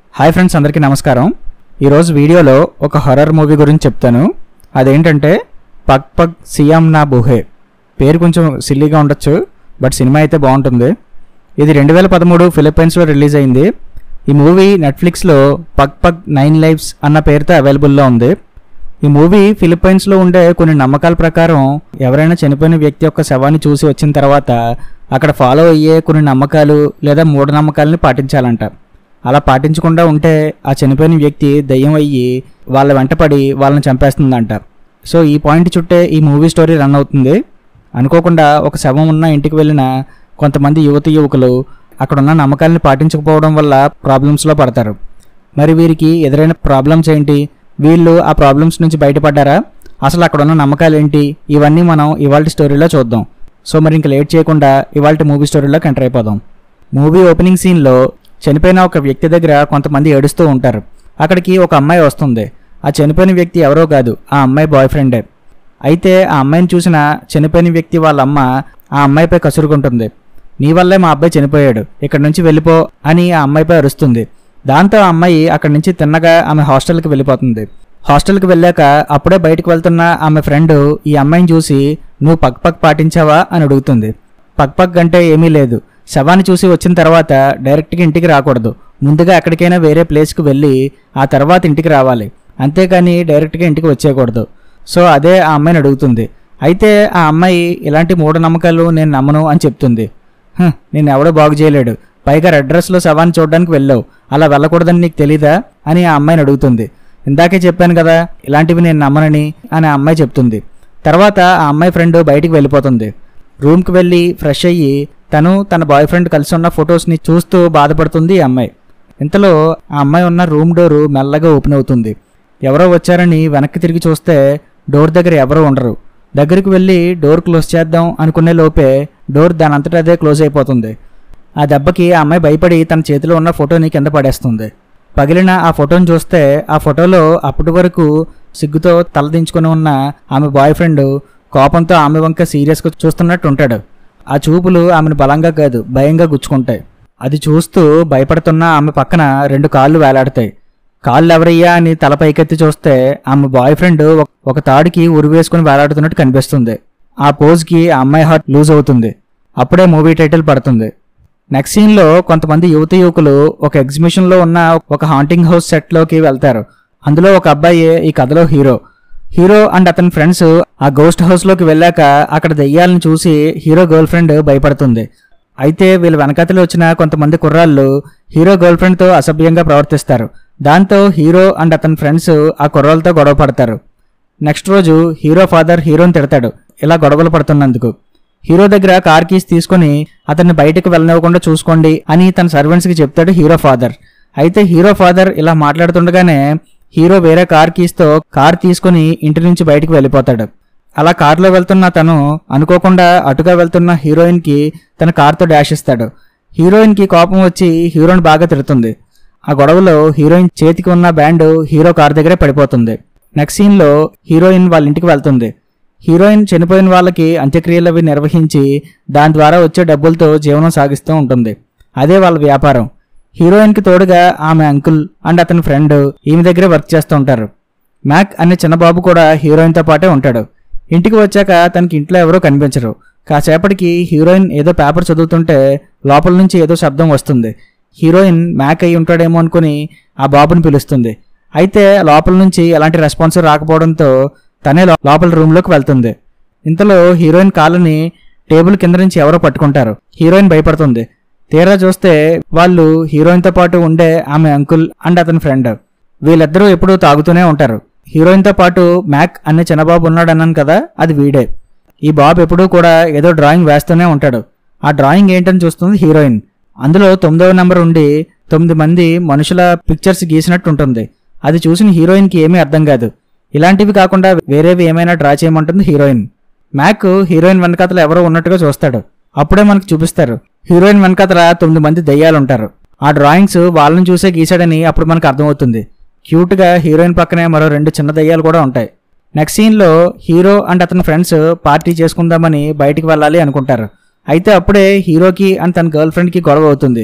hi friends అందరికీ నమస్కారం ఈరోజు వీడియోలో ఒక హర్రర్ మూవీ గురించి చెప్తాను అదేంటంటే పగ్ పగ్ సియామ్ నా బుహే పేరు కొంచెం సిల్లీగా ఉండొచ్చు బట్ సినిమా అయితే బాగుంటుంది ఇది రెండు వేల పదమూడు ఫిలిప్పైన్స్లో రిలీజ్ అయింది ఈ మూవీ నెట్ఫ్లిక్స్లో పగ్ పగ్ నైన్ లైఫ్స్ అన్న పేరుతో అవైలబుల్లో ఉంది ఈ మూవీ ఫిలిప్పైన్స్లో ఉండే కొన్ని నమ్మకాల ప్రకారం ఎవరైనా చనిపోయిన వ్యక్తి యొక్క శవాన్ని చూసి వచ్చిన తర్వాత అక్కడ ఫాలో అయ్యే కొన్ని నమ్మకాలు లేదా మూఢనమ్మకాలని పాటించాలంట అలా పాటించకుండా ఉంటే ఆ చనిపోయిన వ్యక్తి దయ్యం అయ్యి వాళ్ళ వెంటపడి వాళ్ళని చంపేస్తుందంట సో ఈ పాయింట్ చుట్టే ఈ మూవీ స్టోరీ రన్ అవుతుంది అనుకోకుండా ఒక శవం ఉన్న ఇంటికి వెళ్ళిన కొంతమంది యువతి యువకులు అక్కడ ఉన్న నమ్మకాలని పాటించకపోవడం వల్ల ప్రాబ్లమ్స్లో పడతారు మరి వీరికి ఎదురైన ప్రాబ్లమ్స్ ఏంటి వీళ్ళు ఆ ప్రాబ్లమ్స్ నుంచి బయటపడ్డారా అసలు అక్కడ ఉన్న నమ్మకాలు ఏంటి ఇవన్నీ మనం ఇవాళ స్టోరీలో చూద్దాం సో మరి ఇంకా లేట్ చేయకుండా ఇవాళ మూవీ స్టోరీలోకి ఎంటర్ అయిపోదాం మూవీ ఓపెనింగ్ సీన్లో చనిపోయిన ఒక వ్యక్తి దగ్గర కొంతమంది ఏడుస్తూ ఉంటారు అక్కడికి ఒక అమ్మాయి వస్తుంది ఆ చనిపోయిన వ్యక్తి ఎవరో కాదు ఆ అమ్మాయి బాయ్ ఫ్రెండే అయితే ఆ అమ్మాయిని చూసిన చనిపోయిన వ్యక్తి వాళ్ళ అమ్మ ఆ అమ్మాయిపై కసురుకుంటుంది నీ వల్లే మా అబ్బాయి చనిపోయాడు ఇక్కడ నుంచి వెళ్ళిపో అని ఆ అమ్మాయిపై అరుస్తుంది దాంతో ఆ అమ్మాయి అక్కడి నుంచి తిన్నగా ఆమె హాస్టల్కి వెళ్ళిపోతుంది హాస్టల్కి వెళ్ళాక అప్పుడే బయటకు వెళ్తున్న ఆమె ఫ్రెండ్ ఈ అమ్మాయిని చూసి నువ్వు పక్ పక్ పాటించావా అని అడుగుతుంది పక్ పక్ అంటే ఏమీ లేదు శవాన్ని చూసి వచ్చిన తర్వాత డైరెక్ట్గా ఇంటికి రాకూడదు ముందుగా ఎక్కడికైనా వేరే ప్లేస్కి వెళ్ళి ఆ తర్వాత ఇంటికి రావాలి అంతేకాని డైరెక్ట్గా ఇంటికి వచ్చేయకూడదు సో అదే ఆ అమ్మాయిని అడుగుతుంది అయితే ఆ అమ్మాయి ఇలాంటి మూఢనమ్మకాలు నేను నమ్మను అని చెప్తుంది "హ్, నేను ఎవడో బాగు చేయలేడు పైగా రెడ్ డ్రెస్లో శవాన్ని చూడడానికి వెళ్ళావు అలా వెళ్ళకూడదని నీకు తెలీదా అని ఆ అమ్మాయిని అడుగుతుంది ఇందాకే చెప్పాను కదా ఇలాంటివి నేను నమ్మనని అని ఆ అమ్మాయి చెప్తుంది తర్వాత ఆ అమ్మాయి ఫ్రెండ్ బయటికి వెళ్ళిపోతుంది రూమ్కి వెళ్ళి ఫ్రెష్ అయ్యి తను తన బాయ్ ఫ్రెండ్ కలిసి ఉన్న ఫొటోస్ని చూస్తూ బాధపడుతుంది ఈ అమ్మాయి ఇంతలో ఆ అమ్మాయి ఉన్న రూమ్ డోరు మెల్లగా ఓపెన్ అవుతుంది ఎవరో వచ్చారని వెనక్కి తిరిగి చూస్తే డోర్ దగ్గర ఎవరో ఉండరు దగ్గరికి వెళ్ళి డోర్ క్లోజ్ చేద్దాం అనుకునే లోపే డోర్ దాని అంతటా అదే క్లోజ్ అయిపోతుంది ఆ దెబ్బకి ఆ అమ్మాయి భయపడి తన చేతిలో ఉన్న ఫోటోని కింద పడేస్తుంది పగిలిన ఆ ఫోటోని చూస్తే ఆ ఫోటోలో అప్పటి వరకు సిగ్గుతో తలదించుకుని ఉన్న ఆమె బాయ్ ఫ్రెండ్ కోపంతో ఆమె వంక సీరియస్గా చూస్తున్నట్టు ఉంటాడు ఆ చూపులు ఆమెను బలంగా కాదు భయంగా గుచ్చుకుంటాయి అది చూస్తూ భయపడుతున్న ఆమె పక్కన రెండు కాళ్ళు వేలాడతాయి కాళ్ళు ఎవరయ్యా అని తల పైకెత్తి చూస్తే ఆమె బాయ్ ఫ్రెండ్ ఒక- ఒక తాడికి ఉరివేసుకుని వేలాడుతున్నట్టు కనిపిస్తుంది ఆ పోజ్కి ఆ అమ్మాయి హార్ట్ లూజ్ అవుతుంది అప్పుడే మూవీ టైటిల్ పడుతుంది నెక్స్ట్ సీన్లో కొంతమంది యువత యువకులు ఒక ఎగ్జిబిషన్లో ఉన్న ఒక హాంటింగ్ హౌస్ సెట్లోకి వెళ్తారు అందులో ఒక అబ్బాయి ఈ కథలో హీరో హీరో అండ్ అతని ఫ్రెండ్స్ ఆ గోస్ట్ హౌస్లోకి వెళ్ళాక అక్కడ దెయ్యాలను చూసి హీరో గర్ల్ ఫ్రెండ్ భయపడుతుంది అయితే వీళ్ళ వెనకాతలో వచ్చిన కొంతమంది కుర్రాళ్ళు హీరో గర్ల్ ఫ్రెండ్తో అసభ్యంగా ప్రవర్తిస్తారు దాంతో హీరో అండ్ అతని ఫ్రెండ్స్ ఆ కుర్రాళ్ళతో గొడవ పడతారు నెక్స్ట్ రోజు హీరో ఫాదర్ హీరోని తిడతాడు ఇలా గొడవలు పడుతున్నందుకు హీరో దగ్గర కార్ కీస్ తీసుకొని అతన్ని బయటకు వెళ్ళనివ్వకుండా చూసుకోండి అని తన సర్వెంట్స్కి చెప్తాడు హీరో ఫాదర్ అయితే హీరో ఫాదర్ ఇలా మాట్లాడుతుండగానే హీరో వేరే కార్ కీస్తో కార్ తీసుకొని ఇంటి నుంచి బయటకు వెళ్ళిపోతాడు అలా కారులో వెళ్తున్న తను అనుకోకుండా అటుగా వెళ్తున్న హీరోయిన్కి తన కార్తో డాష్ ఇస్తాడు హీరోయిన్కి కోపం వచ్చి హీరోని బాగా తిడుతుంది ఆ గొడవలో హీరోయిన్ చేతికి ఉన్న బ్యాండ్ హీరో కార్ దగ్గరే పడిపోతుంది నెక్స్ట్ సీన్లో హీరోయిన్ వాళ్ళ ఇంటికి వెళ్తుంది హీరోయిన్ చనిపోయిన వాళ్ళకి అంత్యక్రియలు అవి నిర్వహించి దాని ద్వారా వచ్చే డబ్బులతో జీవనం సాగిస్తూ ఉంటుంది అదే వాళ్ళ వ్యాపారం హీరోయిన్కి తోడుగా ఆమె అంకుల్ అండ్ అతని ఫ్రెండ్ ఈమె దగ్గరే వర్క్ చేస్తూ ఉంటారు మ్యాక్ అనే చిన్న బాబు కూడా హీరోయిన్తో పాటే ఉంటాడు ఇంటికి వచ్చాక తనకి ఇంట్లో ఎవరో కనిపించరు కాసేపటికి హీరోయిన్ ఏదో పేపర్ చదువుతుంటే లోపల నుంచి ఏదో శబ్దం వస్తుంది హీరోయిన్ మ్యాక్ అయి ఉంటాడేమో అనుకుని ఆ బాబుని పిలుస్తుంది అయితే లోపల నుంచి ఎలాంటి రెస్పాన్స్ రాకపోవడంతో తనే లో- లోపల రూమ్లోకి వెళ్తుంది ఇంతలో హీరోయిన్ కాళ్ళని టేబుల్ కింద నుంచి ఎవరో పట్టుకుంటారు హీరోయిన్ భయపడుతుంది తీరా చూస్తే వాళ్ళు హీరోయిన్తో పాటు ఉండే ఆమె అంకుల్ అండ్ అతని ఫ్రెండ్ వీళ్ళిద్దరూ ఎప్పుడూ తాగుతూనే ఉంటారు హీరోయిన్తో పాటు మ్యాక్ అనే చిన్నబాబు ఉన్నాడు అన్నాను కదా అది వీడే ఈ బాబు ఎప్పుడూ కూడా ఏదో డ్రాయింగ్ వేస్తూనే ఉంటాడు ఆ డ్రాయింగ్ ఏంటని చూస్తుంది హీరోయిన్ అందులో తొమ్మిదవ నెంబర్ ఉండి తొమ్మిది మంది మనుషుల పిక్చర్స్ గీసినట్టు ఉంటుంది అది చూసిన హీరోయిన్కి ఏమీ అర్థం కాదు ఇలాంటివి కాకుండా వేరేవి ఏమైనా డ్రా చేయమంటుంది హీరోయిన్ మ్యాక్ హీరోయిన్ వెనకాతల ఎవరో ఉన్నట్టుగా చూస్తాడు అప్పుడే మనకు చూపిస్తారు హీరోయిన్ వెనకాతల తొమ్మిది మంది దయ్యాలు ఉంటారు ఆ డ్రాయింగ్స్ వాళ్ళని చూసే గీసాడని అప్పుడు మనకు అర్థమవుతుంది క్యూట్గా హీరోయిన్ పక్కనే మరో రెండు చిన్న దయ్యాలు కూడా ఉంటాయి నెక్స్ట్ సీన్లో హీరో అండ్ అతని ఫ్రెండ్స్ పార్టీ చేసుకుందామని బయటికి వెళ్ళాలి అనుకుంటారు అయితే అప్పుడే హీరోకి అండ్ తన గర్ల్ ఫ్రెండ్కి గొడవ అవుతుంది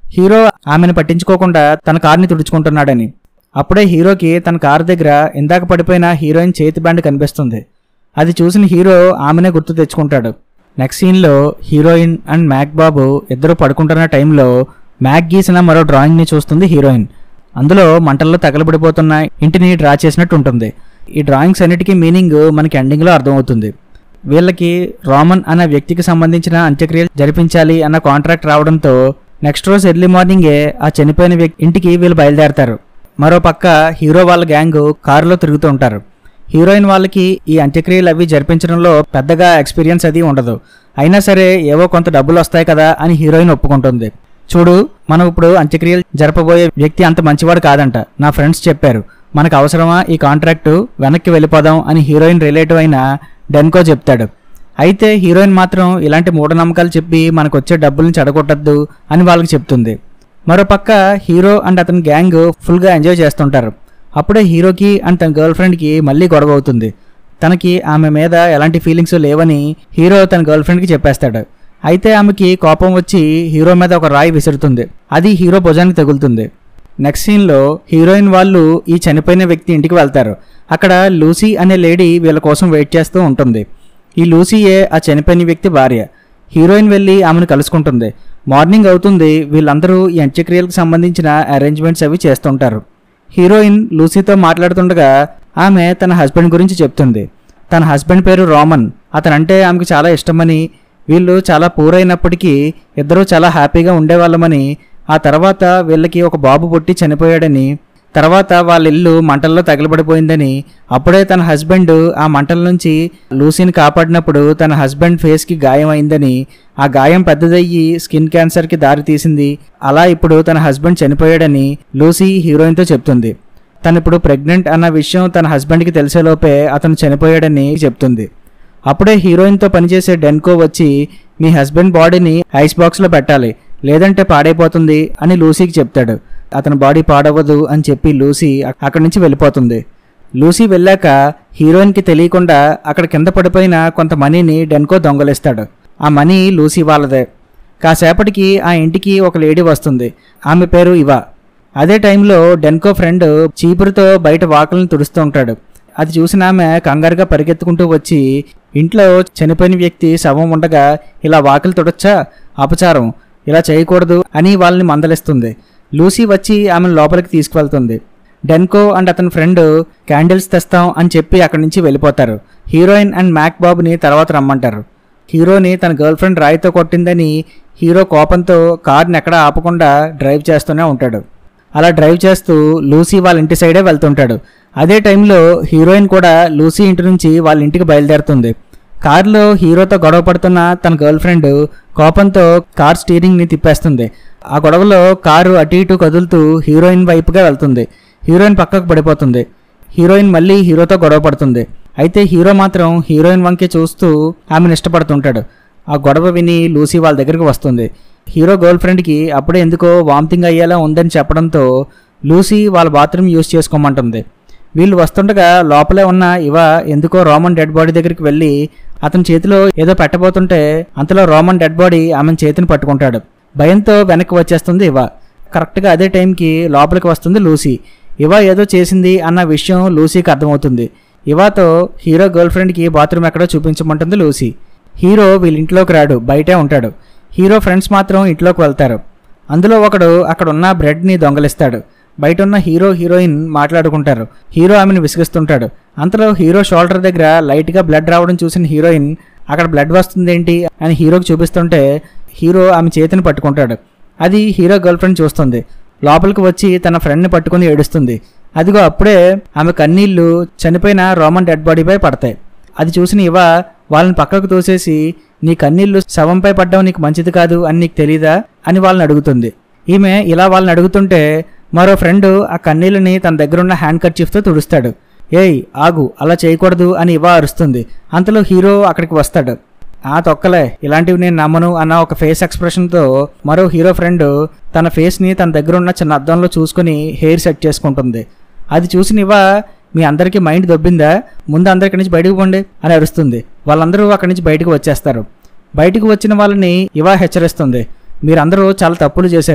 హీరో ఆమెను పట్టించుకోకుండా తన కార్ని తుడుచుకుంటున్నాడని అప్పుడే హీరోకి తన కారు దగ్గర ఇందాక పడిపోయిన హీరోయిన్ చేతి బ్యాండ్ కనిపిస్తుంది అది చూసిన హీరో ఆమెనే గుర్తు తెచ్చుకుంటాడు నెక్స్ట్ సీన్లో హీరోయిన్ అండ్ మ్యాక్ బాబు ఇద్దరు పడుకుంటున్న టైంలో మ్యాక్ గీసిన మరో డ్రాయింగ్ని చూస్తుంది హీరోయిన్ అందులో మంటల్లో తగలబడిపోతున్న ఇంటిని డ్రా చేసినట్టు ఉంటుంది ఈ డ్రాయింగ్స్ అన్నిటికీ మీనింగ్ మనకి ఎండింగ్లో అర్థమవుతుంది వీళ్ళకి రామన్ అనే వ్యక్తికి సంబంధించిన అంత్యక్రియలు జరిపించాలి అన్న కాంట్రాక్ట్ రావడంతో నెక్స్ట్ రోజు ఎర్లీ మార్నింగే ఆ చనిపోయిన వ్యక్తి ఇంటికి వీళ్ళు బయలుదేరతారు మరో పక్క హీరో వాళ్ళ గ్యాంగ్ కారులో తిరుగుతూ ఉంటారు హీరోయిన్ వాళ్ళకి ఈ అంత్యక్రియలు అవి జరిపించడంలో పెద్దగా ఎక్స్పీరియన్స్ అది ఉండదు అయినా సరే ఏవో కొంత డబ్బులు వస్తాయి కదా అని హీరోయిన్ ఒప్పుకుంటుంది చూడు మనం ఇప్పుడు అంత్యక్రియలు జరపబోయే వ్యక్తి అంత మంచివాడు కాదంట నా ఫ్రెండ్స్ చెప్పారు మనకు అవసరమా ఈ కాంట్రాక్టు వెనక్కి వెళ్ళిపోదాం అని హీరోయిన్ రిలేటివ్ అయిన డెన్కో చెప్తాడు అయితే హీరోయిన్ మాత్రం ఇలాంటి మూఢనమ్మకాలు చెప్పి మనకు వచ్చే డబ్బుల్ని చెడగొట్టద్దు అని వాళ్ళకి చెప్తుంది మరోపక్క హీరో అండ్ అతని గ్యాంగ్ ఫుల్గా ఎంజాయ్ చేస్తుంటారు అప్పుడే హీరోకి అండ్ తన గర్ల్ ఫ్రెండ్కి మళ్ళీ గొడవ అవుతుంది తనకి ఆమె మీద ఎలాంటి ఫీలింగ్స్ లేవని హీరో తన గర్ల్ ఫ్రెండ్కి చెప్పేస్తాడు అయితే ఆమెకి కోపం వచ్చి హీరో మీద ఒక రాయి విసురుతుంది అది హీరో భుజానికి తగులుతుంది నెక్స్ట్ సీన్లో హీరోయిన్ వాళ్ళు ఈ చనిపోయిన వ్యక్తి ఇంటికి వెళ్తారు అక్కడ లూసీ అనే లేడీ వీళ్ళ కోసం వెయిట్ చేస్తూ ఉంటుంది ఈ లూసీయే ఆ చనిపోయిన వ్యక్తి భార్య హీరోయిన్ వెళ్ళి ఆమెను కలుసుకుంటుంది మార్నింగ్ అవుతుంది వీళ్ళందరూ ఈ అంత్యక్రియలకు సంబంధించిన అరేంజ్మెంట్స్ అవి చేస్తుంటారు హీరోయిన్ లూసీతో మాట్లాడుతుండగా ఆమె తన హస్బెండ్ గురించి చెప్తుంది తన హస్బెండ్ పేరు రోమన్ అతనంటే ఆమెకు చాలా ఇష్టమని వీళ్ళు చాలా పూర్ అయినప్పటికీ ఇద్దరూ చాలా హ్యాపీగా ఉండేవాళ్ళమని ఆ తర్వాత వీళ్ళకి ఒక బాబు పుట్టి చనిపోయాడని తర్వాత వాళ్ళ ఇల్లు మంటల్లో తగలబడిపోయిందని అప్పుడే తన హస్బెండ్ ఆ మంటల నుంచి లూసీని కాపాడినప్పుడు తన హస్బెండ్ ఫేస్కి గాయం అయిందని ఆ గాయం పెద్దదయ్యి స్కిన్ క్యాన్సర్కి దారి తీసింది అలా ఇప్పుడు తన హస్బెండ్ చనిపోయాడని లూసీ హీరోయిన్తో చెప్తుంది తను ఇప్పుడు ప్రెగ్నెంట్ అన్న విషయం తన హస్బెండ్కి తెలిసేలోపే అతను చనిపోయాడని చెప్తుంది అప్పుడే హీరోయిన్తో పనిచేసే డెన్కో వచ్చి మీ హస్బెండ్ బాడీని ఐస్ బాక్స్లో పెట్టాలి లేదంటే పాడైపోతుంది అని లూసీకి చెప్తాడు అతని బాడీ పాడవదు అని చెప్పి లూసీ అక్- అక్కడి నుంచి వెళ్ళిపోతుంది లూసీ వెళ్ళాక హీరోయిన్కి తెలియకుండా అక్కడ కింద పడిపోయిన కొంత మనీని డెన్కో దొంగలిస్తాడు ఆ మనీ లూసీ వాళ్ళదే కాసేపటికి ఆ ఇంటికి ఒక లేడీ వస్తుంది ఆమె పేరు ఇవా అదే టైంలో డెన్కో ఫ్రెండ్ చీపురుతో బయట వాకలను తుడుస్తూ ఉంటాడు అది చూసిన ఆమె కంగారుగా పరిగెత్తుకుంటూ వచ్చి ఇంట్లో చనిపోయిన వ్యక్తి శవం ఉండగా ఇలా వాకిలు తుడచ్చా అపచారం ఇలా చేయకూడదు అని వాళ్ళని మందలిస్తుంది లూసీ వచ్చి ఆమెను లోపలికి తీసుకువెళ్తుంది డెన్కో అండ్ అతని ఫ్రెండ్ క్యాండిల్స్ తెస్తాం అని చెప్పి అక్కడి నుంచి వెళ్ళిపోతారు హీరోయిన్ అండ్ మ్యాక్ బాబుని తర్వాత రమ్మంటారు హీరోని తన గర్ల్ ఫ్రెండ్ రాయితో కొట్టిందని హీరో కోపంతో కార్ని ఎక్కడా ఆపకుండా డ్రైవ్ చేస్తూనే ఉంటాడు అలా డ్రైవ్ చేస్తూ లూసీ వాళ్ళ ఇంటి సైడే వెళ్తుంటాడు అదే టైంలో హీరోయిన్ కూడా లూసీ ఇంటి నుంచి వాళ్ళ ఇంటికి బయలుదేరుతుంది కారులో హీరోతో గొడవ పడుతున్న తన గర్ల్ ఫ్రెండ్ కోపంతో కార్ స్టీరింగ్ని తిప్పేస్తుంది ఆ గొడవలో కారు అటు ఇటు కదులుతూ హీరోయిన్ వైపుగా వెళ్తుంది హీరోయిన్ పక్కకు పడిపోతుంది హీరోయిన్ మళ్ళీ హీరోతో గొడవ పడుతుంది అయితే హీరో మాత్రం హీరోయిన్ వంకే చూస్తూ ఆమెను ఇష్టపడుతుంటాడు ఆ గొడవ విని లూసీ వాళ్ళ దగ్గరికి వస్తుంది హీరో గర్ల్ ఫ్రెండ్కి అప్పుడే ఎందుకో వామిటింగ్ అయ్యేలా ఉందని చెప్పడంతో లూసీ వాళ్ళ బాత్రూమ్ యూజ్ చేసుకోమంటుంది వీళ్ళు వస్తుండగా లోపలే ఉన్న ఇవ ఎందుకో రోమన్ డెడ్ బాడీ దగ్గరికి వెళ్ళి అతని చేతిలో ఏదో పెట్టబోతుంటే అంతలో రోమన్ డెడ్ బాడీ ఆమె చేతిని పట్టుకుంటాడు భయంతో వెనక్కి వచ్చేస్తుంది ఇవ కరెక్ట్గా అదే టైంకి లోపలికి వస్తుంది లూసీ ఇవ ఏదో చేసింది అన్న విషయం లూసీకి అర్థమవుతుంది ఇవాతో హీరో గర్ల్ ఫ్రెండ్కి బాత్రూమ్ ఎక్కడో చూపించమంటుంది లూసీ హీరో వీళ్ళ ఇంట్లోకి రాడు బయటే ఉంటాడు హీరో ఫ్రెండ్స్ మాత్రం ఇంట్లోకి వెళ్తారు అందులో ఒకడు అక్కడ ఉన్న బ్రెడ్ని దొంగలిస్తాడు బయట ఉన్న హీరో హీరోయిన్ మాట్లాడుకుంటారు హీరో ఆమెను విసిగిస్తుంటాడు అంతలో హీరో షోల్డర్ దగ్గర లైట్గా బ్లడ్ రావడం చూసిన హీరోయిన్ అక్కడ బ్లడ్ వస్తుందేంటి అని హీరోకి చూపిస్తుంటే హీరో ఆమె చేతిని పట్టుకుంటాడు అది హీరో గర్ల్ ఫ్రెండ్ చూస్తుంది లోపలికి వచ్చి తన ఫ్రెండ్ని పట్టుకుని ఏడుస్తుంది అదిగో అప్పుడే ఆమె కన్నీళ్లు చనిపోయిన రోమన్ డెడ్ బాడీపై పడతాయి అది చూసిన ఇవ వాళ్ళని పక్కకు తోసేసి నీ కన్నీళ్లు శవంపై పడ్డం నీకు మంచిది కాదు అని నీకు తెలీదా అని వాళ్ళని అడుగుతుంది ఈమె ఇలా వాళ్ళని అడుగుతుంటే మరో ఫ్రెండ్ ఆ కన్నీళ్ళని తన దగ్గరున్న హ్యాండ్ కర్చీఫ్తో తుడుస్తాడు ఏయ్ ఆగు అలా చేయకూడదు అని ఇవ అరుస్తుంది అంతలో హీరో అక్కడికి వస్తాడు ఆ తొక్కలే ఇలాంటివి నేను నమ్మను అన్న ఒక ఫేస్ ఎక్స్ప్రెషన్తో మరో హీరో ఫ్రెండ్ తన ఫేస్ని తన దగ్గర ఉన్న చిన్న అద్దంలో చూసుకుని హెయిర్ సెట్ చేసుకుంటుంది అది చూసిన ఇవ మీ అందరికీ మైండ్ దొబ్బిందా ముందు అందరి నుంచి బయటకు పోండి అని అరుస్తుంది వాళ్ళందరూ అక్కడి నుంచి బయటకు వచ్చేస్తారు బయటకు వచ్చిన వాళ్ళని ఇవా హెచ్చరిస్తుంది మీరందరూ చాలా తప్పులు చేశారు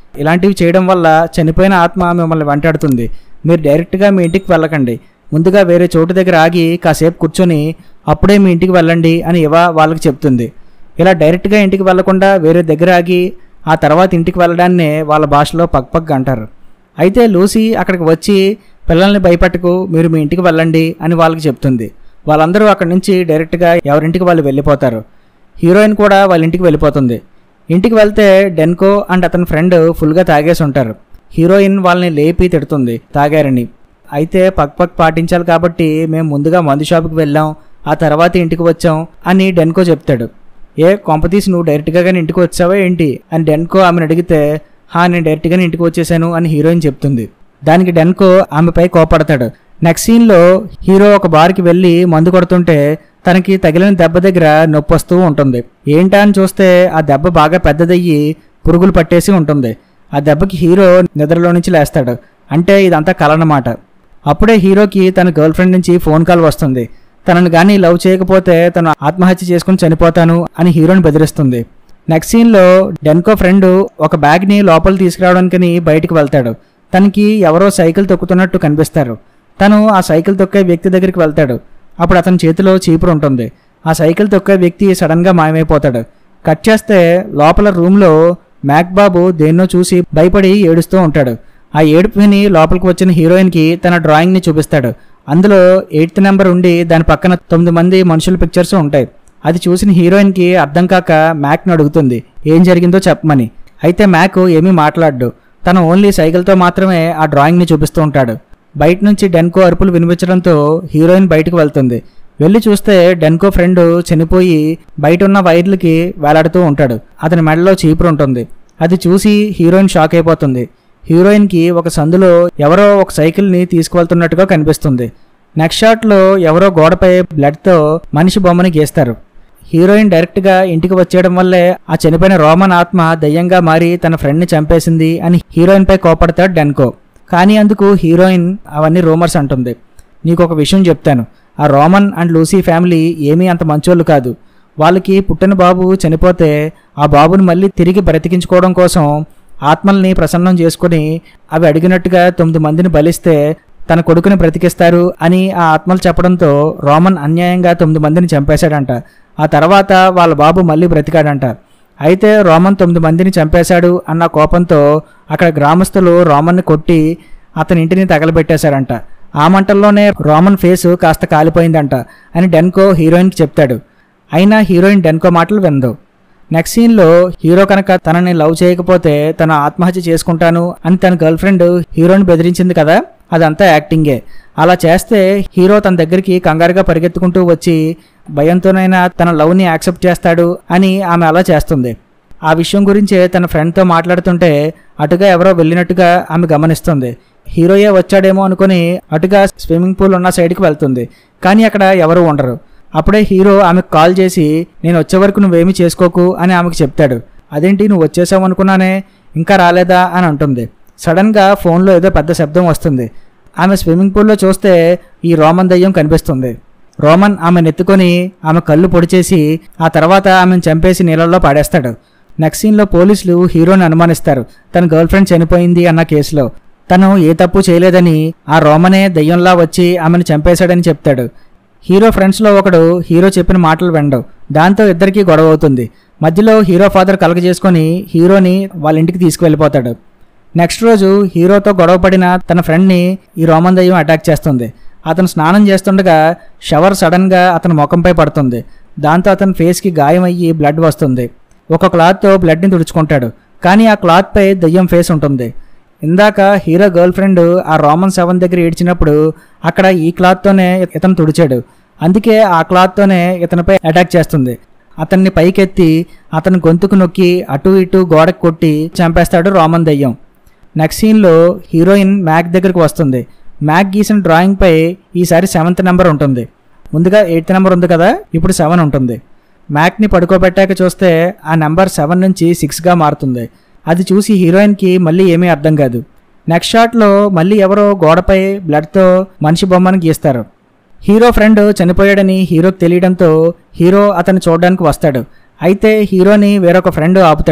ఇలాంటివి చేయడం వల్ల చనిపోయిన ఆత్మ మిమ్మల్ని వెంటాడుతుంది మీరు డైరెక్ట్గా మీ ఇంటికి వెళ్ళకండి ముందుగా వేరే చోటు దగ్గర ఆగి కాసేపు కూర్చొని అప్పుడే మీ ఇంటికి వెళ్ళండి అని ఇవా వాళ్ళకి చెప్తుంది ఇలా డైరెక్ట్గా ఇంటికి వెళ్లకుండా వేరే దగ్గర ఆగి ఆ తర్వాత ఇంటికి వెళ్ళడాన్నే వాళ్ళ భాషలో పగ్ పగ్ అంటారు అయితే లూసీ అక్కడికి వచ్చి పిల్లల్ని భయపెట్టకు మీరు మీ ఇంటికి వెళ్ళండి అని వాళ్ళకి చెప్తుంది వాళ్ళందరూ అక్కడి నుంచి డైరెక్ట్గా ఎవరింటికి వాళ్ళు వెళ్ళిపోతారు హీరోయిన్ కూడా వాళ్ళ ఇంటికి వెళ్ళిపోతుంది ఇంటికి వెళ్తే డెన్కో అండ్ అతని ఫ్రెండ్ ఫుల్గా తాగేసి ఉంటారు హీరోయిన్ వాళ్ళని లేపి తిడుతుంది తాగారని అయితే పక్ పక్ పాటించాలి కాబట్టి మేము ముందుగా మందు షాప్కి వెళ్ళాం ఆ తర్వాత ఇంటికి వచ్చాం అని డెన్కో చెప్తాడు ఏ కొంపతీసి నువ్వు డైరెక్ట్గానే ఇంటికి వచ్చావా ఏంటి అని డెన్కో ఆమెను అడిగితే హా నేను డైరెక్ట్గానే ఇంటికి వచ్చేసాను అని హీరోయిన్ చెప్తుంది దానికి డెన్కో ఆమెపై కోపడతాడు నెక్స్ట్ సీన్లో హీరో ఒక బార్కి వెళ్ళి మందు కొడుతుంటే తనకి తగిలిన దెబ్బ దగ్గర నొప్పి వస్తూ ఉంటుంది ఏంటా అని చూస్తే ఆ దెబ్బ బాగా పెద్దదయ్యి పురుగులు పట్టేసి ఉంటుంది ఆ దెబ్బకి హీరో నిద్రలో నుంచి లేస్తాడు అంటే ఇదంతా కలనమాట అప్పుడే హీరోకి తన గర్ల్ ఫ్రెండ్ నుంచి ఫోన్ కాల్ వస్తుంది తనను కానీ లవ్ చేయకపోతే తను ఆత్మహత్య చేసుకుని చనిపోతాను అని హీరోని బెదిరిస్తుంది నెక్స్ట్ సీన్లో డెన్కో ఫ్రెండ్ ఒక బ్యాగ్ని లోపల తీసుకురావడానికని బయటికి వెళ్తాడు తనకి ఎవరో సైకిల్ తొక్కుతున్నట్టు కనిపిస్తారు తను ఆ సైకిల్ తొక్కే వ్యక్తి దగ్గరికి వెళ్తాడు అప్పుడు అతని చేతిలో చీపురు ఉంటుంది ఆ సైకిల్ తొక్కే వ్యక్తి సడన్గా మాయమైపోతాడు కట్ చేస్తే లోపల రూమ్లో మ్యాక్ బాబు దేన్నో చూసి భయపడి ఏడుస్తూ ఉంటాడు ఆ ఏడుపు విని లోపలికి వచ్చిన హీరోయిన్కి తన డ్రాయింగ్ని చూపిస్తాడు అందులో ఎయిత్ నెంబర్ ఉండి దాని పక్కన తొమ్మిది మంది మనుషుల పిక్చర్స్ ఉంటాయి అది చూసిన హీరోయిన్కి అర్థం కాక మ్యాక్ను అడుగుతుంది ఏం జరిగిందో చెప్పమని అయితే మ్యాక్ ఏమీ మాట్లాడు తను ఓన్లీ సైకిల్తో మాత్రమే ఆ డ్రాయింగ్ని చూపిస్తూ ఉంటాడు బయట నుంచి డెన్కో అరుపులు వినిపించడంతో హీరోయిన్ బయటకు వెళ్తుంది వెళ్ళి చూస్తే డెన్కో ఫ్రెండ్ చనిపోయి బయట ఉన్న వైర్లకి వేలాడుతూ ఉంటాడు అతని మెడలో చీపురు ఉంటుంది అది చూసి హీరోయిన్ షాక్ అయిపోతుంది హీరోయిన్కి ఒక సందులో ఎవరో ఒక సైకిల్ని తీసుకువెళ్తున్నట్టుగా కనిపిస్తుంది నెక్స్ట్ షాట్లో ఎవరో గోడపై బ్లడ్తో మనిషి బొమ్మని గీస్తారు హీరోయిన్ డైరెక్ట్గా ఇంటికి వచ్చేయడం వల్లే ఆ చనిపోయిన రోమన్ ఆత్మ దయ్యంగా మారి తన ఫ్రెండ్ని చంపేసింది అని హీరోయిన్పై కోపడతాడు డెన్కో కానీ అందుకు హీరోయిన్ అవన్నీ రూమర్స్ అంటుంది నీకు ఒక విషయం చెప్తాను ఆ రోమన్ అండ్ లూసీ ఫ్యామిలీ ఏమీ అంత మంచోళ్ళు కాదు వాళ్ళకి పుట్టిన బాబు చనిపోతే ఆ బాబుని మళ్ళీ తిరిగి బ్రతికించుకోవడం కోసం ఆత్మల్ని ప్రసన్నం చేసుకుని అవి అడిగినట్టుగా తొమ్మిది మందిని బలిస్తే తన కొడుకుని బ్రతికిస్తారు అని ఆ ఆత్మలు చెప్పడంతో రోమన్ అన్యాయంగా తొమ్మిది మందిని చంపేశాడంట ఆ తర్వాత వాళ్ళ బాబు మళ్ళీ బ్రతికాడంట అయితే రోమన్ తొమ్మిది మందిని చంపేశాడు అన్న కోపంతో అక్కడ గ్రామస్తులు రోమన్ని కొట్టి అతని ఇంటిని తగలబెట్టేశారంట ఆ మంటల్లోనే రోమన్ ఫేసు కాస్త కాలిపోయిందంట అని డెన్కో హీరోయిన్కి చెప్తాడు అయినా హీరోయిన్ డెన్కో మాటలు విందు నెక్స్ట్ సీన్లో హీరో కనుక తనని లవ్ చేయకపోతే తను ఆత్మహత్య చేసుకుంటాను అని తన గర్ల్ ఫ్రెండ్ హీరోని బెదిరించింది కదా అదంతా యాక్టింగే అలా చేస్తే హీరో తన దగ్గరికి కంగారుగా పరిగెత్తుకుంటూ వచ్చి భయంతోనైనా తన లవ్ని యాక్సెప్ట్ చేస్తాడు అని ఆమె అలా చేస్తుంది ఆ విషయం గురించే తన ఫ్రెండ్తో మాట్లాడుతుంటే అటుగా ఎవరో వెళ్ళినట్టుగా ఆమె గమనిస్తుంది హీరోయే వచ్చాడేమో అనుకుని అటుగా స్విమ్మింగ్ పూల్ ఉన్న సైడ్కి వెళ్తుంది కానీ అక్కడ ఎవరు ఉండరు అప్పుడే హీరో ఆమెకు కాల్ చేసి నేను వచ్చే వరకు నువ్వేమీ చేసుకోకు అని ఆమెకు చెప్తాడు అదేంటి నువ్వు వచ్చేసావు అనుకున్నానే ఇంకా రాలేదా అని అంటుంది సడన్గా ఫోన్లో ఏదో పెద్ద శబ్దం వస్తుంది ఆమె స్విమ్మింగ్ పూల్లో చూస్తే ఈ రోమన్ దయ్యం కనిపిస్తుంది రోమన్ ఆమె నెత్తుకొని ఆమె కళ్ళు పొడిచేసి ఆ తర్వాత ఆమెను చంపేసి నీళ్ళల్లో పాడేస్తాడు నెక్స్ట్ సీన్లో పోలీసులు హీరోని అనుమానిస్తారు తన గర్ల్ ఫ్రెండ్ చనిపోయింది అన్న కేసులో తను ఏ తప్పు చేయలేదని ఆ రోమనే దయ్యంలా వచ్చి ఆమెను చంపేశాడని చెప్తాడు హీరో ఫ్రెండ్స్లో ఒకడు హీరో చెప్పిన మాటలు వినడు దాంతో ఇద్దరికీ గొడవ అవుతుంది మధ్యలో హీరో ఫాదర్ కలగజేసుకొని హీరోని వాళ్ళ ఇంటికి తీసుకువెళ్ళిపోతాడు నెక్స్ట్ రోజు హీరోతో గొడవపడిన తన ఫ్రెండ్ని ఈ రోమన్ దయ్యం అటాక్ చేస్తుంది అతను స్నానం చేస్తుండగా షవర్ సడన్గా అతని ముఖంపై పడుతుంది దాంతో అతని ఫేస్కి గాయం అయ్యి బ్లడ్ వస్తుంది ఒక క్లాత్తో బ్లడ్ని తుడుచుకుంటాడు కానీ ఆ క్లాత్పై దయ్యం ఫేస్ ఉంటుంది ఇందాక హీరో గర్ల్ ఫ్రెండ్ ఆ రోమన్ సెవెన్ దగ్గర ఏడ్చినప్పుడు అక్కడ ఈ క్లాత్తోనే ఇతను తుడిచాడు అందుకే ఆ క్లాత్తోనే ఇతనిపై అటాక్ చేస్తుంది అతన్ని పైకెత్తి అతని గొంతుకు నొక్కి అటు ఇటు గోడకు కొట్టి చంపేస్తాడు రోమన్ దయ్యం నెక్స్ట్ సీన్లో హీరోయిన్ మ్యాక్ దగ్గరికి వస్తుంది మ్యాక్ గీసిన డ్రాయింగ్పై ఈసారి సెవెంత్ నెంబర్ ఉంటుంది ముందుగా ఎయిత్ నెంబర్ ఉంది కదా ఇప్పుడు సెవెన్ ఉంటుంది మ్యాక్ని పడుకోబెట్టాక చూస్తే ఆ నెంబర్ సెవెన్ నుంచి సిక్స్గా మారుతుంది అది చూసి హీరోయిన్కి మళ్ళీ ఏమీ అర్థం కాదు నెక్స్ట్ షాట్లో మళ్ళీ ఎవరో గోడపై బ్లడ్తో మనిషి బొమ్మను గీస్తారు హీరో ఫ్రెండ్ చనిపోయాడని హీరోకి తెలియడంతో హీరో అతను చూడడానికి వస్తాడు అయితే హీరోని వేరొక ఫ్రెండ్ ఆపుతాడు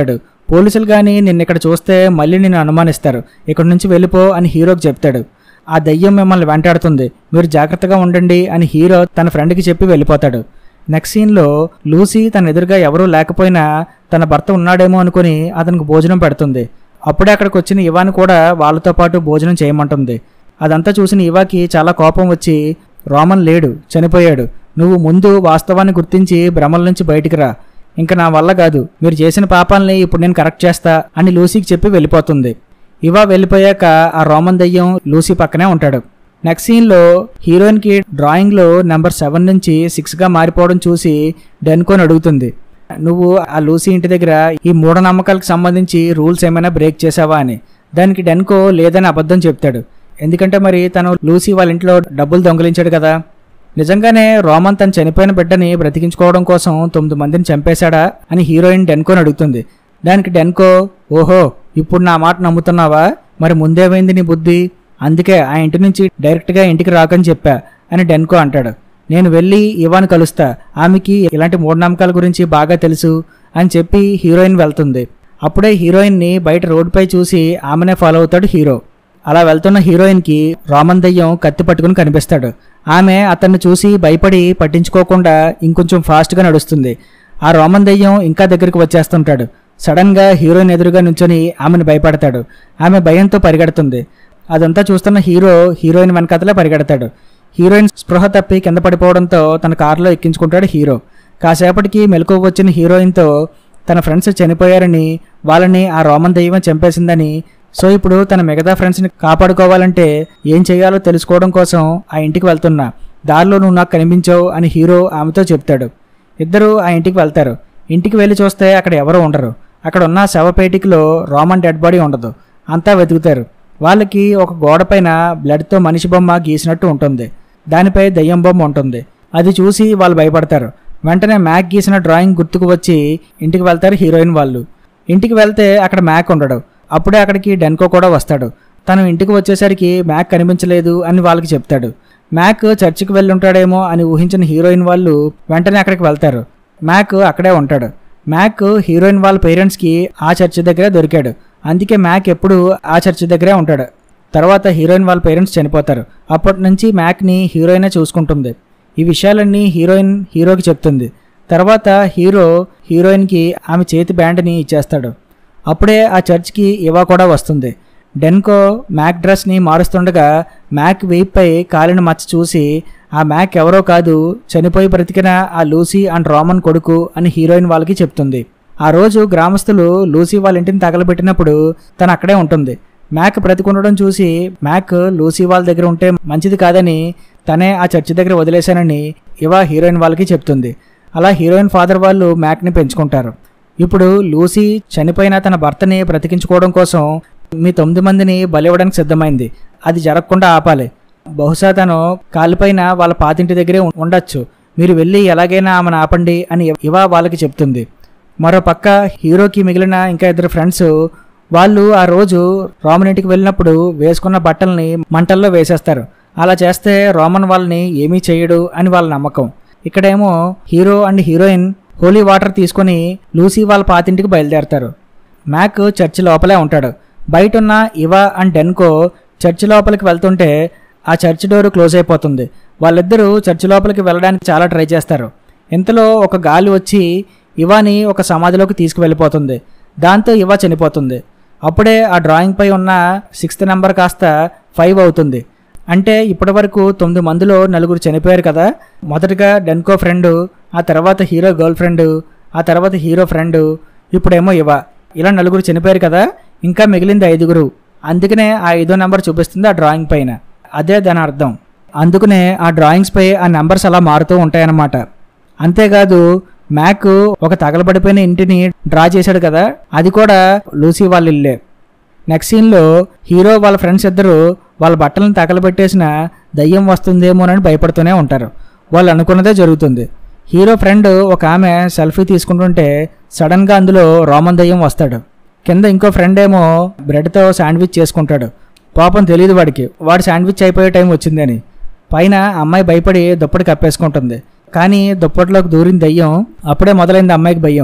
పోలీసులు కానీ నిన్న ఇక్కడ చూస్తే మళ్ళీ నిన్ను అనుమానిస్తారు ఇక్కడ నుంచి వెళ్ళిపో అని హీరోకి చెప్తాడు ఆ దయ్యం మిమ్మల్ని వెంటాడుతుంది మీరు జాగ్రత్తగా ఉండండి అని హీరో తన ఫ్రెండ్కి చెప్పి వెళ్ళిపోతాడు నెక్స్ట్ సీన్లో లూసీ తన ఎదురుగా ఎవరూ లేకపోయినా తన భర్త ఉన్నాడేమో అనుకుని అతనికి భోజనం పెడుతుంది అప్పుడే అక్కడికి వచ్చిన ఇవాని కూడా వాళ్ళతో పాటు భోజనం చేయమంటుంది అదంతా చూసిన ఇవాకి చాలా కోపం వచ్చి రోమన్ లేడు చనిపోయాడు నువ్వు ముందు వాస్తవాన్ని గుర్తించి భ్రమల నుంచి బయటికి రా ఇంకా నా వల్ల కాదు మీరు చేసిన పాపాలని ఇప్పుడు నేను కరెక్ట్ చేస్తా అని లూసీకి చెప్పి వెళ్ళిపోతుంది ఇవా వెళ్ళిపోయాక ఆ రోమన్ దయ్యం లూసీ పక్కనే ఉంటాడు నెక్స్ట్ సీన్లో హీరోయిన్కి డ్రాయింగ్లో నెంబర్ సెవెన్ నుంచి సిక్స్గా మారిపోవడం చూసి డెన్కోని అడుగుతుంది నువ్వు ఆ లూసీ ఇంటి దగ్గర ఈ మూఢనమ్మకాలకు సంబంధించి రూల్స్ ఏమైనా బ్రేక్ చేసావా అని దానికి డెన్కో లేదని అబద్ధం చెప్తాడు ఎందుకంటే మరి తను లూసీ వాళ్ళ ఇంట్లో డబ్బులు దొంగిలించాడు కదా నిజంగానే రోమన్ తను చనిపోయిన బిడ్డని బ్రతికించుకోవడం కోసం తొమ్మిది మందిని చంపేశాడా అని హీరోయిన్ డెన్కోని అడుగుతుంది దానికి డెన్కో ఓహో ఇప్పుడు నా మాట నమ్ముతున్నావా మరి ముందేమైంది నీ బుద్ధి అందుకే ఆ ఇంటి నుంచి డైరెక్ట్గా ఇంటికి రాకని చెప్పా అని డెన్కో అంటాడు నేను వెళ్ళి ఇవాన్ కలుస్తా ఆమెకి ఇలాంటి మూఢనమ్మకాల గురించి బాగా తెలుసు అని చెప్పి హీరోయిన్ వెళ్తుంది అప్పుడే హీరోయిన్ని బయట రోడ్డుపై చూసి ఆమెనే ఫాలో అవుతాడు హీరో అలా వెళ్తున్న హీరోయిన్కి రామన్ దయ్యం కత్తి పట్టుకుని కనిపిస్తాడు ఆమె అతన్ని చూసి భయపడి పట్టించుకోకుండా ఇంకొంచెం ఫాస్ట్గా నడుస్తుంది ఆ రోమన్ దయ్యం ఇంకా దగ్గరికి వచ్చేస్తుంటాడు సడన్గా హీరోయిన్ ఎదురుగా నుంచొని ఆమెను భయపడతాడు ఆమె భయంతో పరిగెడుతుంది అదంతా చూస్తున్న హీరో హీరోయిన్ వెనకాతలే పరిగెడతాడు హీరోయిన్ స్పృహ తప్పి కింద పడిపోవడంతో తన కారులో ఎక్కించుకుంటాడు హీరో కాసేపటికి మెలకు వచ్చిన హీరోయిన్తో తన ఫ్రెండ్స్ చనిపోయారని వాళ్ళని ఆ రోమన్ దయ్యం చంపేసిందని సో ఇప్పుడు తన మిగతా ఫ్రెండ్స్ని కాపాడుకోవాలంటే ఏం చేయాలో తెలుసుకోవడం కోసం ఆ ఇంటికి వెళ్తున్నా దారిలో నువ్వు నాకు కనిపించావు అని హీరో ఆమెతో చెప్తాడు ఇద్దరు ఆ ఇంటికి వెళ్తారు ఇంటికి వెళ్ళి చూస్తే అక్కడ ఎవరూ ఉండరు అక్కడ ఉన్న శవపేటికలో రోమన్ డెడ్ బాడీ ఉండదు అంతా వెతుకుతారు వాళ్ళకి ఒక గోడ పైన బ్లడ్తో మనిషి బొమ్మ గీసినట్టు ఉంటుంది దానిపై దయ్యం బొమ్మ ఉంటుంది అది చూసి వాళ్ళు భయపడతారు వెంటనే మ్యాక్ గీసిన డ్రాయింగ్ గుర్తుకు వచ్చి ఇంటికి వెళ్తారు హీరోయిన్ వాళ్ళు ఇంటికి వెళ్తే అక్కడ మ్యాక్ ఉండడు అప్పుడే అక్కడికి డెన్కో కూడా వస్తాడు తను ఇంటికి వచ్చేసరికి మ్యాక్ కనిపించలేదు అని వాళ్ళకి చెప్తాడు మ్యాక్ చర్చికి వెళ్ళి ఉంటాడేమో అని ఊహించిన హీరోయిన్ వాళ్ళు వెంటనే అక్కడికి వెళ్తారు మ్యాక్ అక్కడే ఉంటాడు మ్యాక్ హీరోయిన్ వాళ్ళ పేరెంట్స్కి ఆ చర్చి దగ్గరే దొరికాడు అందుకే మ్యాక్ ఎప్పుడు ఆ చర్చి దగ్గరే ఉంటాడు తర్వాత హీరోయిన్ వాళ్ళ పేరెంట్స్ చనిపోతారు అప్పటి నుంచి మ్యాక్ని హీరోయినే చూసుకుంటుంది ఈ విషయాలన్నీ హీరోయిన్ హీరోకి చెప్తుంది తర్వాత హీరో హీరోయిన్కి ఆమె చేతి బ్యాండ్ని ఇచ్చేస్తాడు అప్పుడే ఆ చర్చ్కి ఇవా కూడా వస్తుంది డెన్కో మ్యాక్ డ్రెస్ని మారుస్తుండగా మ్యాక్ వేయిపై కాలిన మచ్చ చూసి ఆ మ్యాక్ ఎవరో కాదు చనిపోయి బ్రతికిన ఆ లూసీ అండ్ రోమన్ కొడుకు అని హీరోయిన్ వాళ్ళకి చెప్తుంది ఆ రోజు గ్రామస్తులు లూసీ వాళ్ళ ఇంటిని తగలబెట్టినప్పుడు తను అక్కడే ఉంటుంది మ్యాక్ బ్రతికుండడం చూసి మ్యాక్ లూసీ వాళ్ళ దగ్గర ఉంటే మంచిది కాదని తనే ఆ చర్చి దగ్గర వదిలేశానని ఇవా హీరోయిన్ వాళ్ళకి చెప్తుంది అలా హీరోయిన్ ఫాదర్ వాళ్ళు మ్యాక్ని పెంచుకుంటారు ఇప్పుడు లూసీ చనిపోయిన తన భర్తని బ్రతికించుకోవడం కోసం మీ తొమ్మిది మందిని బలివ్వడానికి సిద్ధమైంది అది జరగకుండా ఆపాలి బహుశా తను కాలిపైన వాళ్ళ పాతింటి దగ్గరే ఉం- ఉండొచ్చు మీరు వెళ్ళి ఎలాగైనా ఆమెను ఆపండి అని ఇవా వాళ్ళకి చెప్తుంది మరో పక్క హీరోకి మిగిలిన ఇంకా ఇద్దరు ఫ్రెండ్స్ వాళ్ళు ఆ రోజు రోమన్ ఇంటికి వెళ్ళినప్పుడు వేసుకున్న బట్టల్ని మంటల్లో వేసేస్తారు అలా చేస్తే రోమన్ వాళ్ళని ఏమీ చేయడు అని వాళ్ళ నమ్మకం ఇక్కడేమో hero and heroine holy water తీసుకొని లూసీ వాళ్ళ పాతింటికి బయలుదేరతారు మ్యాక్ చర్చి లోపలే ఉంటాడు బయట ఉన్న ఇవా అండ్ డెన్కో చర్చి లోపలికి వెళ్తుంటే ఆ చర్చి డోర్ క్లోజ్ అయిపోతుంది వాళ్ళిద్దరూ చర్చి లోపలికి వెళ్ళడానికి చాలా ట్రై చేస్తారు ఇంతలో ఒక గాలి వచ్చి ఇవాని ఒక సమాధిలోకి తీసుకువెళ్ళిపోతుంది దాంతో ఇవా చనిపోతుంది అప్పుడే ఆ డ్రాయింగ్ పై ఉన్న సిక్స్త్ నెంబర్ కాస్త ఫైవ్ అవుతుంది అంటే ఇప్పటివరకు తొమ్మిది మందిలో నలుగురు చనిపోయారు కదా మొదటగా డెన్కో ఫ్రెండ్ ఆ తర్వాత హీరో గర్ల్ ఫ్రెండ్ ఆ తర్వాత హీరో ఫ్రెండ్ ఇప్పుడేమో ఇవ ఇలా నలుగురు చనిపోయారు కదా ఇంకా మిగిలింది ఐదుగురు అందుకనే ఆ ఐదో నెంబర్ చూపిస్తుంది ఆ డ్రాయింగ్ పైన అదే దాని అర్థం అందుకనే ఆ డ్రాయింగ్స్ పై ఆ నెంబర్స్ అలా మారుతూ ఉంటాయన్నమాట అంతేకాదు మ్యాక్ ఒక తగలబడిపోయిన ఇంటిని డ్రా చేశాడు కదా అది కూడా లూసీ వాళ్ళ ఇల్లే నెక్స్ట్ సీన్లో హీరో వాళ్ళ ఫ్రెండ్స్ ఇద్దరు వాళ్ళ బట్టలను తగలబెట్టేసిన దయ్యం వస్తుందేమోనని భయపడుతూనే ఉంటారు వాళ్ళు అనుకున్నదే జరుగుతుంది హీరో ఫ్రెండ్ ఒక ఆమె సెల్ఫీ తీసుకుంటుంటే సడన్గా అందులో రోమన్ దయ్యం వస్తాడు కింద ఇంకో ఫ్రెండ్ ఏమో బ్రెడ్తో శాండ్విచ్ చేసుకుంటాడు పాపం తెలియదు వాడికి వాడు శాండ్విచ్ అయిపోయే టైం వచ్చిందని పైన అమ్మాయి భయపడి దుప్పటి కప్పేసుకుంటుంది కానీ దుప్పటిలోకి దూరిన దయ్యం అప్పుడే మొదలైంది అమ్మాయికి భయం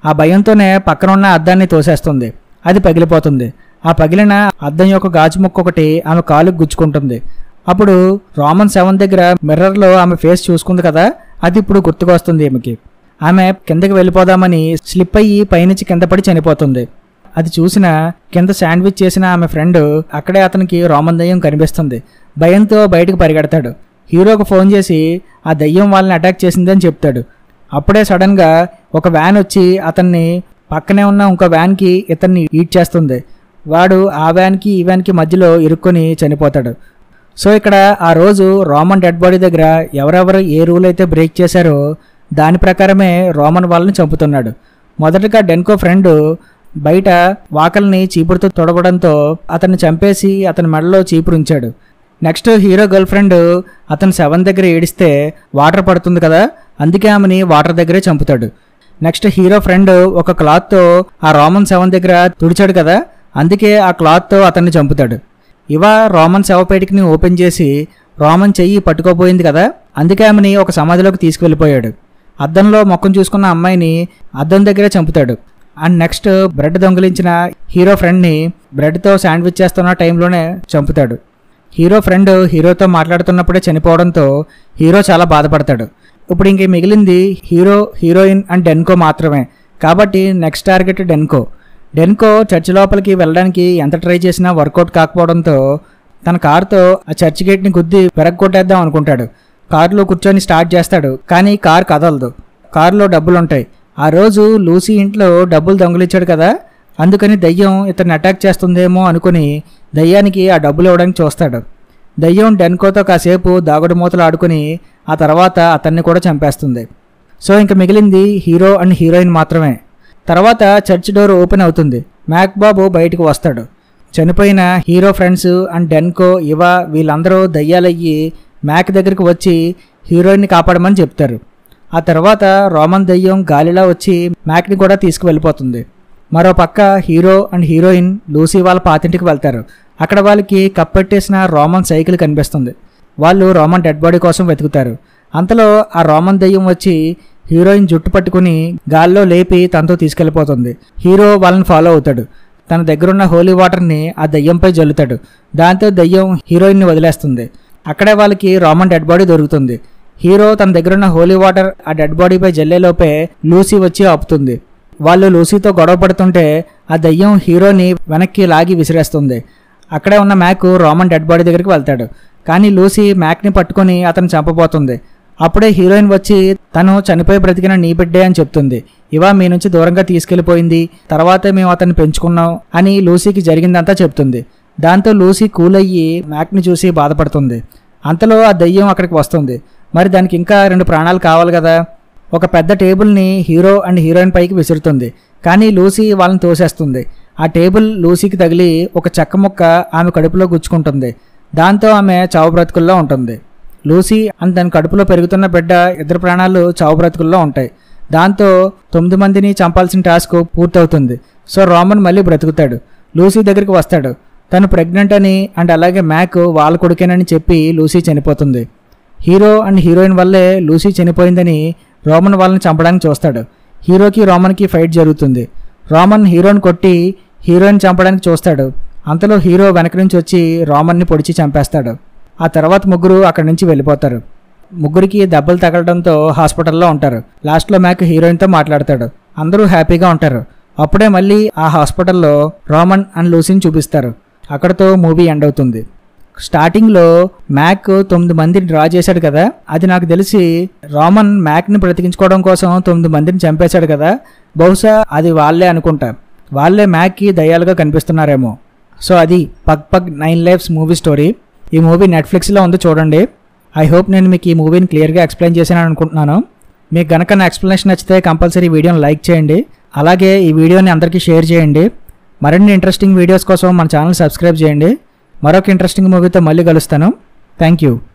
ఆ భయంతోనే పక్కన ఉన్న అద్దాన్ని తోసేస్తుంది అది పగిలిపోతుంది ఆ పగిలిన అద్దం యొక్క గాజు ముక్క ఒకటి ఆమె కాలుకు గుచ్చుకుంటుంది అప్పుడు రోమన్ సెవెన్ దగ్గర మిర్రర్లో ఆమె ఫేస్ చూసుకుంది కదా అది ఇప్పుడు గుర్తుకొస్తుంది ఈమెకి ఆమె కిందకి వెళ్ళిపోదామని స్లిప్ అయ్యి పైనుంచి కింద పడి చనిపోతుంది అది చూసిన కింద శాండ్విచ్ చేసిన ఆమె ఫ్రెండ్ అక్కడే అతనికి రోమన్ దయ్యం కనిపిస్తుంది భయంతో బయటకు పరిగెడతాడు హీరోకు ఫోన్ చేసి ఆ దయ్యం వాళ్ళని అటాక్ చేసిందని చెప్తాడు అప్పుడే సడన్గా ఒక వ్యాన్ వచ్చి అతన్ని పక్కనే ఉన్న ఇంకో వ్యాన్కి ఇతన్ని ఈట్ చేస్తుంది వాడు ఆ వ్యాన్కి ఈ వ్యాన్కి మధ్యలో ఇరుక్కొని చనిపోతాడు సో ఇక్కడ ఆ రోజు రోమన్ డెడ్ బాడీ దగ్గర ఎవరెవరు ఏ రూల్ అయితే బ్రేక్ చేశారో దాని ప్రకారమే రోమన్ వాళ్ళని చంపుతున్నాడు మొదటగా డెన్కో ఫ్రెండ్ బయట వాకల్ని చీపురుతో తొడగడంతో అతన్ని చంపేసి అతని మెడలో చీపురు ఉంచాడు నెక్స్ట్ హీరో గర్ల్ ఫ్రెండ్ అతను సెవెన్ దగ్గర ఏడిస్తే వాటర్ పడుతుంది కదా అందుకే ఆమెని వాటర్ దగ్గరే చంపుతాడు నెక్స్ట్ హీరో ఫ్రెండ్ ఒక క్లాత్తో ఆ రోమన్ సెవెన్ దగ్గర తుడిచాడు కదా అందుకే ఆ క్లాత్తో అతన్ని చంపుతాడు ఇవ రోమన్ శవపేటికని ఓపెన్ చేసి రోమన్ చెయ్యి పట్టుకోపోయింది కదా అందుకే ఆమెని ఒక సమాధిలోకి తీసుకువెళ్ళిపోయాడు అద్దంలో మొక్కం చూసుకున్న అమ్మాయిని అద్దం దగ్గరే చంపుతాడు అండ్ నెక్స్ట్ బ్రెడ్ దొంగిలించిన హీరో ఫ్రెండ్ని బ్రెడ్తో శాండ్విచ్ చేస్తున్న టైంలోనే చంపుతాడు హీరో ఫ్రెండ్ హీరోతో మాట్లాడుతున్నప్పుడే చనిపోవడంతో హీరో చాలా బాధపడతాడు ఇప్పుడు ఇంక మిగిలింది హీరో హీరోయిన్ అండ్ డెన్కో మాత్రమే కాబట్టి నెక్స్ట్ టార్గెట్ డెన్కో డెన్కో చర్చ్ లోపలికి వెళ్ళడానికి ఎంత ట్రై చేసినా వర్కౌట్ కాకపోవడంతో తన కారుతో ఆ చర్చ్ గేట్ని గుద్ది పెరగొట్టేద్దాం అనుకుంటాడు కారులో కూర్చొని స్టార్ట్ చేస్తాడు కానీ కార్ కదలదు కారులో డబ్బులు ఉంటాయి ఆ రోజు లూసీ ఇంట్లో డబ్బులు దొంగలిచ్చాడు కదా అందుకని దయ్యం ఇతన్ని అటాక్ చేస్తుందేమో అనుకుని దయ్యానికి ఆ డబ్బులు ఇవ్వడానికి చూస్తాడు దయ్యం డెన్కోతో కాసేపు దాగుడు మూతలు ఆడుకుని ఆ తర్వాత అతన్ని కూడా చంపేస్తుంది సో ఇంక మిగిలింది హీరో అండ్ హీరోయిన్ మాత్రమే తర్వాత చర్చ్ డోర్ ఓపెన్ అవుతుంది మ్యాక్ బాబు బయటకు వస్తాడు చనిపోయిన హీరో ఫ్రెండ్స్ అండ్ డెన్కో ఇవ వీళ్ళందరూ దయ్యాలయ్యి మ్యాక్ దగ్గరికి వచ్చి హీరోయిన్ని కాపాడమని చెప్తారు ఆ తర్వాత రోమన్ దయ్యం గాలిలా వచ్చి మ్యాక్ని కూడా తీసుకువెళ్ళిపోతుంది మరో పక్క హీరో అండ్ హీరోయిన్ లూసీ వాళ్ళ పాతింటికి వెళ్తారు అక్కడ వాళ్ళకి కప్పెట్టేసిన రోమన్ సైకిల్ కనిపిస్తుంది వాళ్ళు రోమన్ డెడ్ బాడీ కోసం వెతుకుతారు అంతలో ఆ రోమన్ దయ్యం వచ్చి హీరోయిన్ జుట్టు పట్టుకుని గాల్లో లేపి తనతో తీసుకెళ్ళిపోతుంది హీరో వాళ్ళని ఫాలో అవుతాడు తన దగ్గరున్న హోలీ వాటర్ని ఆ దయ్యంపై జల్లుతాడు దాంతో దయ్యం హీరోయిన్ని వదిలేస్తుంది అక్కడే వాళ్ళకి రోమన్ డెడ్ బాడీ దొరుకుతుంది హీరో తన దగ్గరున్న హోలీ వాటర్ ఆ డెడ్ బాడీపై జల్లేలోపే లూసీ వచ్చి ఆపుతుంది వాళ్ళు లూసీతో గొడవ పడుతుంటే ఆ దయ్యం హీరోని వెనక్కి లాగి విసిరేస్తుంది అక్కడే ఉన్న మ్యాక్ రోమన్ డెడ్ బాడీ దగ్గరికి వెళ్తాడు కానీ లూసీ మ్యాక్ని పట్టుకొని అతను చంపబోతుంది అప్పుడే హీరోయిన్ వచ్చి తను చనిపోయి బ్రతికిన నీ బిడ్డే అని చెప్తుంది ఇవా మీ నుంచి దూరంగా తీసుకెళ్లిపోయింది తర్వాతే మేము అతన్ని పెంచుకున్నాం అని లూసీకి జరిగిందంతా చెప్తుంది దాంతో లూసీ కూల్ అయ్యి మ్యాక్ని చూసి బాధపడుతుంది అంతలో ఆ దయ్యం అక్కడికి వస్తుంది మరి దానికి ఇంకా రెండు ప్రాణాలు కావాలి కదా ఒక పెద్ద టేబుల్ని హీరో అండ్ హీరోయిన్ పైకి విసురుతుంది కానీ లూసీ వాళ్ళని తోసేస్తుంది ఆ టేబుల్ లూసీకి తగిలి ఒక చెక్క ముక్క ఆమె కడుపులో గుచ్చుకుంటుంది దాంతో ఆమె చావు బ్రతుకుల్లో ఉంటుంది లూసీ అండ్ దాని కడుపులో పెరుగుతున్న బిడ్డ ఇద్దరు ప్రాణాలు చావు బ్రతుకుల్లో ఉంటాయి దాంతో తొమ్మిది మందిని చంపాల్సిన టాస్క్ పూర్తవుతుంది సో రోమన్ మళ్ళీ బ్రతుకుతాడు లూసీ దగ్గరికి వస్తాడు తను ప్రెగ్నెంట్ అని అండ్ అలాగే మ్యాక్ వాళ్ళ కొడుకేనని చెప్పి లూసీ చనిపోతుంది హీరో అండ్ హీరోయిన్ వల్లే లూసీ చనిపోయిందని రోమన్ వాళ్ళని చంపడానికి చూస్తాడు హీరోకి రోమన్కి ఫైట్ జరుగుతుంది రోమన్ హీరోని కొట్టి హీరోయిన్ చంపడానికి చూస్తాడు అంతలో హీరో వెనక నుంచి వచ్చి రోమన్ని పొడిచి చంపేస్తాడు ఆ తర్వాత ముగ్గురు అక్కడి నుంచి వెళ్ళిపోతారు ముగ్గురికి దెబ్బలు తగలడంతో హాస్పిటల్లో ఉంటారు లాస్ట్లో మ్యాక్ హీరోయిన్తో మాట్లాడతాడు అందరూ హ్యాపీగా ఉంటారు అప్పుడే మళ్ళీ ఆ హాస్పిటల్లో రోమన్ అండ్ లూసీని చూపిస్తారు అక్కడతో మూవీ ఎండ్ అవుతుంది స్టార్టింగ్లో మ్యాక్ తొమ్మిది మందిని డ్రా చేశాడు కదా అది నాకు తెలిసి రోమన్ మ్యాక్ని బ్రతికించుకోవడం కోసం తొమ్మిది మందిని చంపేశాడు కదా బహుశా అది వాళ్ళే అనుకుంటా వాళ్ళే మ్యాక్కి దయ్యాలుగా కనిపిస్తున్నారేమో సో అది pug pug nine lives movie story ఈ మూవీ నెట్ఫ్లిక్స్లో ఉంది చూడండి ఐ హోప్ నేను మీకు ఈ మూవీని క్లియర్గా ఎక్స్ప్లెయిన్ చేశాను అనుకుంటున్నాను మీకు గనక నా ఎక్స్ప్లెనేషన్ నచ్చితే కంపల్సరీ వీడియోని లైక్ చేయండి అలాగే ఈ వీడియోని అందరికీ షేర్ చేయండి మరిన్ని ఇంట్రెస్టింగ్ వీడియోస్ కోసం మన ఛానల్ సబ్స్క్రైబ్ చేయండి మరొక ఇంట్రెస్టింగ్ మూవీతో మళ్ళీ కలుస్తాను థ్యాంక్ యూ